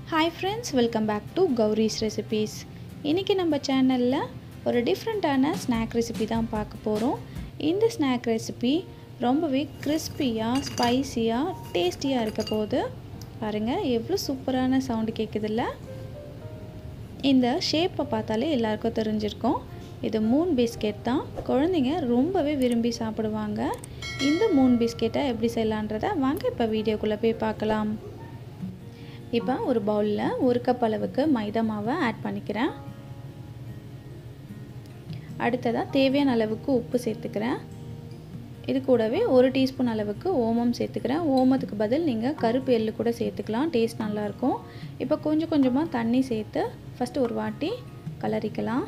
hi friends welcome back to Gowri's recipes இன்றைக்கி நம்ம சேனலில் ஒரு டிஃப்ரெண்ட்டான ஸ்நாக் ரெசிபி தான் பார்க்க போகிறோம் இந்த ஸ்நாக் ரெசிபி ரொம்பவே கிறிஸ்பியாக ஸ்பைசியாக டேஸ்டியாக இருக்க போது பாருங்கள் எவ்வளோ சூப்பரான சவுண்டு கேட்குதுல்ல இந்த ஷேப்பை பார்த்தாலே எல்லாருக்கும் தெரிஞ்சிருக்கும் இது மூன் பிஸ்கெட் தான் குழந்தைங்க ரொம்பவே விரும்பி சாப்பிடுவாங்க இந்த மூன் பிஸ்கெட்டை எப்படி செய்யலான்றதை வாங்க இப்போ வீடியோக்குள்ளே போய் பார்க்கலாம் இப்போ ஒரு பவுலில் ஒரு கப் அளவுக்கு மைதா மாவை ஆட் பண்ணிக்கிறேன் அடுத்ததாக தேவையான அளவுக்கு உப்பு சேர்த்துக்கிறேன் இது கூடவே ஒரு டீஸ்பூன் அளவுக்கு ஓமம் சேர்த்துக்கிறேன் ஓமத்துக்கு பதில் நீங்கள் கருப்பு எள்ளு கூட சேர்த்துக்கலாம் டேஸ்ட் நல்லாயிருக்கும் இப்போ கொஞ்சம் கொஞ்சமாக தண்ணி சேர்த்து ஃபஸ்ட்டு ஒரு வாட்டி கலரிக்கலாம்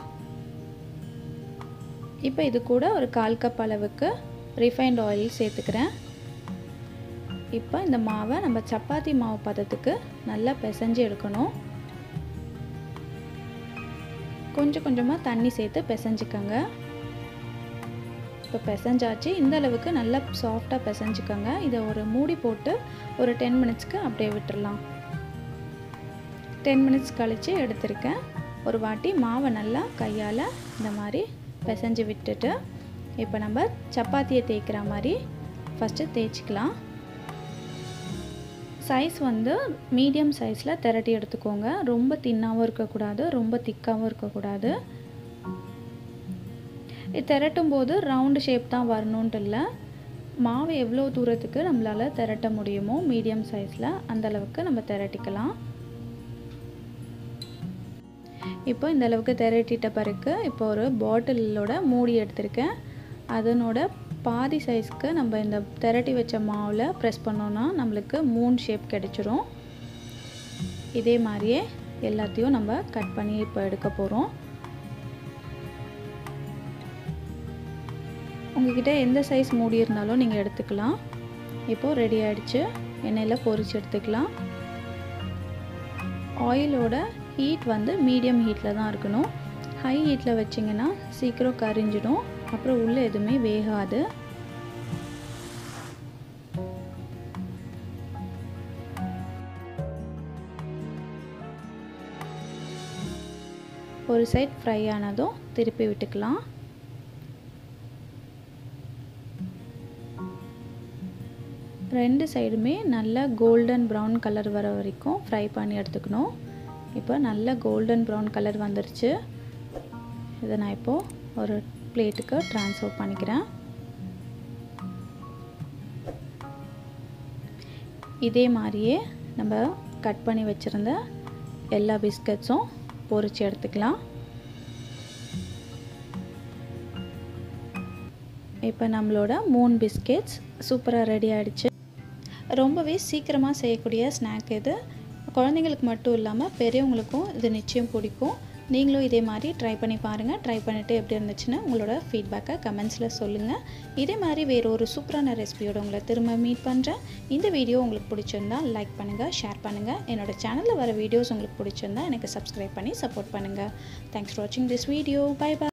இப்போ இது கூட ஒரு கால் கப் அளவுக்கு ரிஃபைண்ட் ஆயில் சேர்த்துக்கிறேன் இப்போ இந்த மாவை நம்ம சப்பாத்தி மாவு பதத்துக்கு நல்லா பிசைஞ்சு எடுக்கணும் கொஞ்சம் கொஞ்சமாக தண்ணி சேர்த்து பிசைஞ்சுக்கோங்க இப்போ பிசைஞ்சாச்சு இந்த அளவுக்கு நல்லா சாஃப்டாக பிசைஞ்சுக்கோங்க இதை ஒரு மூடி போட்டு ஒரு டென் மினிட்ஸ்க்கு அப்படியே விட்டுடலாம் டென் மினிட்ஸ் கழித்து எடுத்திருக்கேன் ஒரு வாட்டி மாவை நல்லா கையால் இந்த மாதிரி பிசைஞ்சு விட்டுட்டு இப்போ நம்ம சப்பாத்தியை தேய்க்கிற மாதிரி ஃபஸ்ட்டு தேய்ச்சிக்கலாம் சைஸ் வந்து மீடியம் சைஸில் திரட்டி எடுத்துக்கோங்க ரொம்ப தின்னாகவும் இருக்கக்கூடாது ரொம்ப திக்காகவும் இருக்கக்கூடாது இது திரட்டும் போது ரவுண்டு ஷேப் தான் வரணுன்ட்டு இல்லை மாவு எவ்வளோ தூரத்துக்கு நம்மளால் திரட்ட முடியுமோ மீடியம் சைஸில் அந்தளவுக்கு நம்ம திரட்டிக்கலாம் இப்போ இந்த அளவுக்கு திரட்டிட்ட பிறகு இப்போ ஒரு பாட்டிலோட மூடி எடுத்திருக்கேன் அதனோட பாதி சைஸ்க்கு நம்ம இந்த திரட்டி வச்ச மாவில் ப்ரெஸ் பண்ணோன்னா நம்மளுக்கு மூன் ஷேப் கிடச்சிரும் இதே மாதிரியே எல்லாத்தையும் நம்ம கட் பண்ணி இப்போ எடுக்க போகிறோம் உங்ககிட்ட எந்த சைஸ் மூடி இருந்தாலும் நீங்கள் எடுத்துக்கலாம் இப்போது ரெடி ஆகிடுச்சு எண்ணெயில் பொரிச்சு எடுத்துக்கலாம் ஆயிலோட ஹீட் வந்து மீடியம் ஹீட்டில் தான் இருக்கணும் ஹை ஹீட்டில் வச்சிங்கன்னா சீக்கிரம் கரிஞ்சிடும் அப்புறம் உள்ளே எதுவுமே வேகாது ஒரு சைட் ஃப்ரை ஆனதும் திருப்பி விட்டுக்கலாம் ரெண்டு சைடுமே நல்லா கோல்டன் ப்ரௌன் கலர் வர வரைக்கும் ஃப்ரை பண்ணி எடுத்துக்கணும் இப்போ நல்ல கோல்டன் ப்ரௌன் கலர் வந்துருச்சு இதை நான் இப்போது ஒரு பிளேட்டுக்கு ட்ரான்ஸ்ஃபர் பண்ணிக்கிறேன் இதே மாதிரியே நம்ம கட் பண்ணி வச்சுருந்த எல்லா பிஸ்கட்ஸும் பொரிச்சு எடுத்துக்கலாம் இப்போ நம்மளோட மூணு பிஸ்கெட்ஸ் சூப்பராக ரெடி ஆகிடுச்சு ரொம்பவே சீக்கிரமாக செய்யக்கூடிய ஸ்நாக் இது குழந்தைங்களுக்கு மட்டும் இல்லாமல் பெரியவங்களுக்கும் இது நிச்சயம் பிடிக்கும் நீங்களும் இதே மாதிரி ட்ரை பண்ணி பாருங்கள் ட்ரை பண்ணிவிட்டு எப்படி இருந்துச்சுன்னு உங்களோட ஃபீட்பேக்கை கமெண்ட்ஸில் சொல்லுங்கள் இதே மாதிரி வேறு ஒரு சூப்பரான ரெசிபியோட உங்களை திரும்ப மீட் பண்ணுறேன் இந்த வீடியோ உங்களுக்கு பிடிச்சிருந்தா லைக் பண்ணுங்கள் ஷேர் பண்ணுங்கள் என்னோடய சேனலில் வர வீடியோஸ் உங்களுக்கு பிடிச்சிருந்தா எனக்கு சப்ஸ்கிரைப் பண்ணி சப்போர்ட் பண்ணுங்கள் தேங்க்ஸ் ஃபார் வாட்சிங் திஸ் வீடியோ பை பை